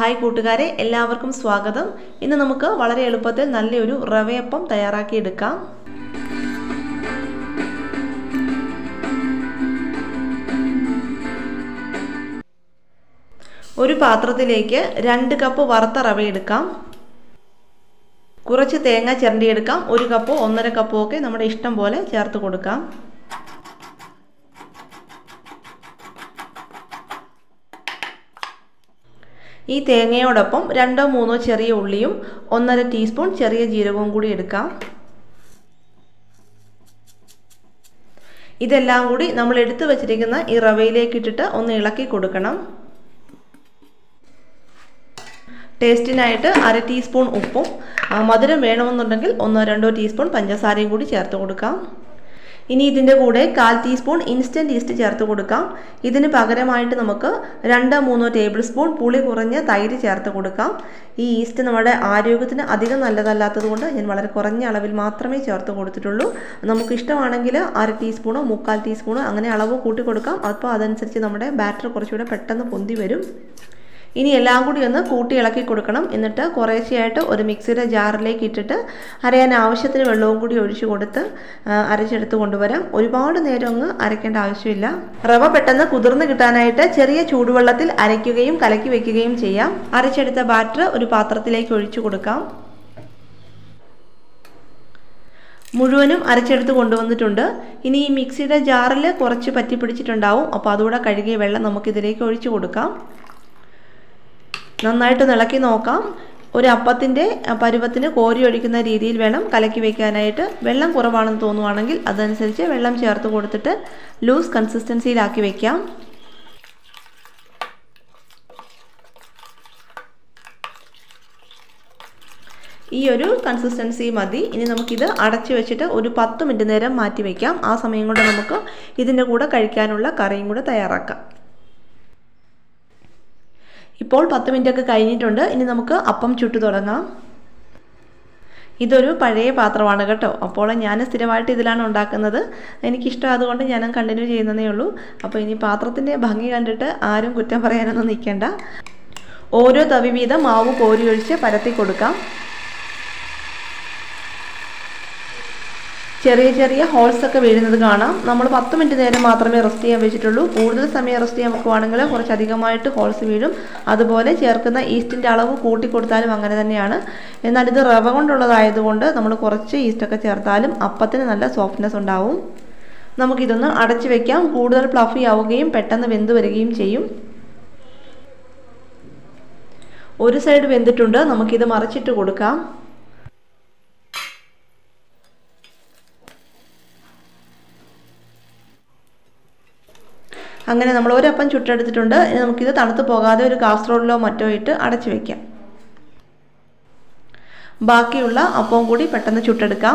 hi കൂട്ടുകാരെ എല്ലാവർക്കും സ്വാഗതം ഇന്ന് നമുക്ക് വളരെ എളുപ്പത്തിൽ നല്ലൊരു റവയപ്പം തയ്യാറാക്കി എടുക്കാം ഒരു പാത്രത്തിലേക്ക് രണ്ട് കപ്പ് വറുത്ത റവ എടുക്കാം കുറച്ച് തേങ്ങ ചിരണ്ടിയെടുക്കാം ഒരു കപ്പോ ഒന്നര കപ്പോ ഒക്കെ നമ്മുടെ ഇഷ്ടം പോലെ ചേർത്ത് കൊടുക്കാം ഈ തേങ്ങയോടൊപ്പം രണ്ടോ മൂന്നോ ചെറിയ ഉള്ളിയും ഒന്നര ടീസ്പൂൺ ചെറിയ ജീരകവും കൂടി എടുക്കാം ഇതെല്ലാം കൂടി നമ്മൾ എടുത്തു വച്ചിരിക്കുന്ന ഈ റവയിലേക്ക് ഇട്ടിട്ട് ഒന്ന് ഇളക്കി കൊടുക്കണം ടേസ്റ്റിനായിട്ട് അര ടീസ്പൂൺ ഉപ്പും മധുരം വേണമെന്നുണ്ടെങ്കിൽ ഒന്നോ രണ്ടോ ടീസ്പൂൺ പഞ്ചസാരയും കൂടി ചേർത്ത് കൊടുക്കാം ഇനി ഇതിൻ്റെ കൂടെ കാൽ ടീസ്പൂൺ ഇൻസ്റ്റൻറ്റ് ഈസ്റ്റ് ചേർത്ത് കൊടുക്കാം ഇതിന് പകരമായിട്ട് നമുക്ക് രണ്ട് മൂന്നോ ടേബിൾ സ്പൂൺ പുളി കുറഞ്ഞ തൈര് ചേർത്ത് കൊടുക്കാം ഈ ഈസ്റ്റ് നമ്മുടെ ആരോഗ്യത്തിന് അധികം നല്ലതല്ലാത്തത് കൊണ്ട് ഞാൻ വളരെ കുറഞ്ഞ അളവിൽ മാത്രമേ ചേർത്ത് കൊടുത്തിട്ടുള്ളൂ നമുക്ക് ഇഷ്ടമാണെങ്കിൽ അര ടീസ്പൂണോ മുക്കാൽ ടീസ്പൂണോ അങ്ങനെ അളവ് കൂട്ടി കൊടുക്കാം അപ്പോൾ അതനുസരിച്ച് നമ്മുടെ ബാറ്റർ കുറച്ചുകൂടെ പെട്ടെന്ന് പൊന്തി വരും ഇനി എല്ലാം കൂടി ഒന്ന് കൂട്ടി ഇളക്കി കൊടുക്കണം എന്നിട്ട് കുറേശ്ശെയായിട്ട് ഒരു മിക്സിയുടെ ജാറിലേക്ക് ഇട്ടിട്ട് അരയാൻ ആവശ്യത്തിന് വെള്ളവും കൂടി ഒഴിച്ചു കൊടുത്ത് അരച്ചെടുത്ത് കൊണ്ടുവരാം ഒരുപാട് നേരം അങ്ങ് അരയ്ക്കേണ്ട ആവശ്യമില്ല റവ പെട്ടെന്ന് കുതിർന്ന് കിട്ടാനായിട്ട് ചെറിയ ചൂടുവെള്ളത്തിൽ അരയ്ക്കുകയും കലക്കി വെക്കുകയും ചെയ്യാം അരച്ചെടുത്ത ബാറ്റർ ഒരു പാത്രത്തിലേക്ക് ഒഴിച്ചു കൊടുക്കാം മുഴുവനും അരച്ചെടുത്ത് കൊണ്ടുവന്നിട്ടുണ്ട് ഇനി ഈ മിക്സിയുടെ ജാറിൽ കുറച്ച് പറ്റി പിടിച്ചിട്ടുണ്ടാവും അപ്പോൾ അതുകൂടെ കഴുകിയ വെള്ളം നമുക്കിതിലേക്ക് ഒഴിച്ചു കൊടുക്കാം നന്നായിട്ട് ഇളക്കി നോക്കാം ഒരു അപ്പത്തിൻ്റെ പരുവത്തിന് കോരി ഒഴിക്കുന്ന രീതിയിൽ വേണം കലക്കി വെക്കാനായിട്ട് വെള്ളം കുറവാണെന്ന് തോന്നുവാണെങ്കിൽ അതനുസരിച്ച് വെള്ളം ചേർത്ത് കൊടുത്തിട്ട് ലൂസ് കൺസിസ്റ്റൻസിയിലാക്കി വെക്കാം ഈ ഒരു കൺസിസ്റ്റൻസി മതി ഇനി നമുക്കിത് അടച്ചു വെച്ചിട്ട് ഒരു പത്ത് മിനിറ്റ് നേരം മാറ്റി വയ്ക്കാം ആ സമയം കൊണ്ട് നമുക്ക് ഇതിൻ്റെ കൂടെ കഴിക്കാനുള്ള കറിയും കൂടെ തയ്യാറാക്കാം ഇപ്പോൾ പത്ത് മിനിറ്റൊക്കെ കഴിഞ്ഞിട്ടുണ്ട് ഇനി നമുക്ക് അപ്പം ചുട്ടു തുടങ്ങാം ഇതൊരു പഴയ പാത്രമാണ് കേട്ടോ അപ്പോൾ ഞാൻ സ്ഥിരമായിട്ട് ഇതിലാണ് ഉണ്ടാക്കുന്നത് എനിക്കിഷ്ടം അതുകൊണ്ട് ഞാൻ കണ്ടിന്യൂ ചെയ്യുന്നതേ ഉള്ളൂ അപ്പോൾ ഇനി പാത്രത്തിൻ്റെ ഭംഗി കണ്ടിട്ട് ആരും കുറ്റം പറയാനൊന്നും നിൽക്കേണ്ട ഓരോ തവി വീതം മാവ് കോരി ഒഴിച്ച് പരത്തി കൊടുക്കാം ചെറിയ ചെറിയ ഹോൾസ് ഒക്കെ വീഴുന്നത് കാണാം നമ്മൾ പത്ത് മിനിറ്റ് നേരം മാത്രമേ റെസ്റ്റ് ചെയ്യാൻ വെച്ചിട്ടുള്ളൂ കൂടുതൽ സമയം റെസ്റ്റ് ചെയ്യാൻ വെക്കുവാണെങ്കിൽ കുറച്ചധികമായിട്ട് ഹോൾസ് വീഴും അതുപോലെ ചേർക്കുന്ന ഈസ്റ്റിൻ്റെ അളവ് കൂട്ടി കൊടുത്താലും അങ്ങനെ തന്നെയാണ് എന്നാൽ ഇത് റവ കൊണ്ടുള്ളതായതുകൊണ്ട് നമ്മൾ കുറച്ച് ഈസ്റ്റൊക്കെ ചേർത്താലും അപ്പത്തിന് നല്ല സോഫ്റ്റ്നെസ് ഉണ്ടാവും നമുക്കിതൊന്ന് അടച്ചു വെക്കാം കൂടുതൽ പ്ലഫി ആവുകയും പെട്ടെന്ന് വെന്ത് വരികയും ചെയ്യും ഒരു സൈഡ് വെന്തിട്ടുണ്ട് നമുക്കിത് മറിച്ചിട്ട് കൊടുക്കാം അങ്ങനെ നമ്മൾ ഒരപ്പം ചുട്ടെടുത്തിട്ടുണ്ട് ഇനി നമുക്കിത് തണുത്ത് പോകാതെ ഒരു കാസറോളിലോ മറ്റോ ഇട്ട് അടച്ചു വയ്ക്കാം ബാക്കിയുള്ള അപ്പവും കൂടി പെട്ടെന്ന് ചുട്ടെടുക്കാം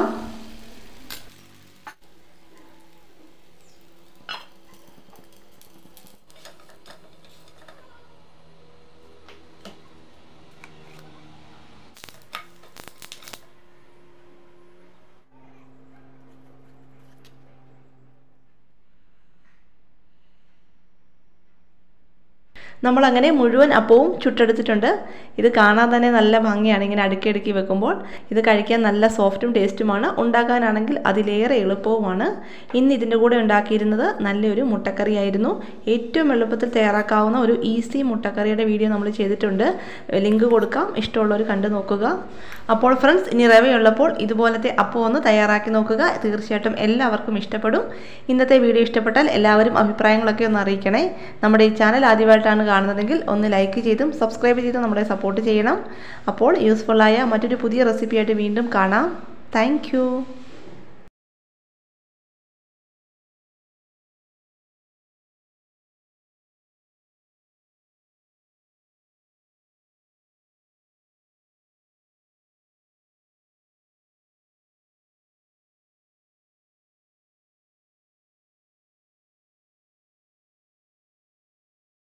നമ്മളങ്ങനെ മുഴുവൻ അപ്പവും ചുട്ടെടുത്തിട്ടുണ്ട് ഇത് കാണാൻ തന്നെ നല്ല ഭംഗിയാണ് ഇങ്ങനെ അടുക്കി അടുക്കി വെക്കുമ്പോൾ ഇത് കഴിക്കാൻ നല്ല സോഫ്റ്റും ടേസ്റ്റുമാണ് ഉണ്ടാക്കാനാണെങ്കിൽ അതിലേറെ എളുപ്പവുമാണ് ഇന്ന് ഇതിൻ്റെ കൂടെ ഉണ്ടാക്കിയിരുന്നത് നല്ലൊരു മുട്ടക്കറിയായിരുന്നു ഏറ്റവും എളുപ്പത്തിൽ തയ്യാറാക്കാവുന്ന ഒരു ഈസി മുട്ടക്കറിയുടെ വീഡിയോ നമ്മൾ ചെയ്തിട്ടുണ്ട് ലിങ്ക് കൊടുക്കാം ഇഷ്ടമുള്ളവർ കണ്ടു നോക്കുക അപ്പോൾ ഫ്രണ്ട്സ് ഇനി റവയുള്ളപ്പോൾ ഇതുപോലത്തെ അപ്പം ഒന്ന് തയ്യാറാക്കി നോക്കുക തീർച്ചയായിട്ടും എല്ലാവർക്കും ഇഷ്ടപ്പെടും ഇന്നത്തെ വീഡിയോ ഇഷ്ടപ്പെട്ടാൽ എല്ലാവരും അഭിപ്രായങ്ങളൊക്കെ ഒന്ന് അറിയിക്കണേ നമ്മുടെ ഈ ചാനൽ ആദ്യമായിട്ടാണ് കാണുന്നതെങ്കിൽ ഒന്ന് ലൈക്ക് ചെയ്തും സബ്സ്ക്രൈബ് ചെയ്തും നമ്മളെ സപ്പോർട്ട് ചെയ്യണം അപ്പോൾ യൂസ്ഫുള്ളായ മറ്റൊരു പുതിയ റെസിപ്പിയായിട്ട് വീണ്ടും കാണാം താങ്ക്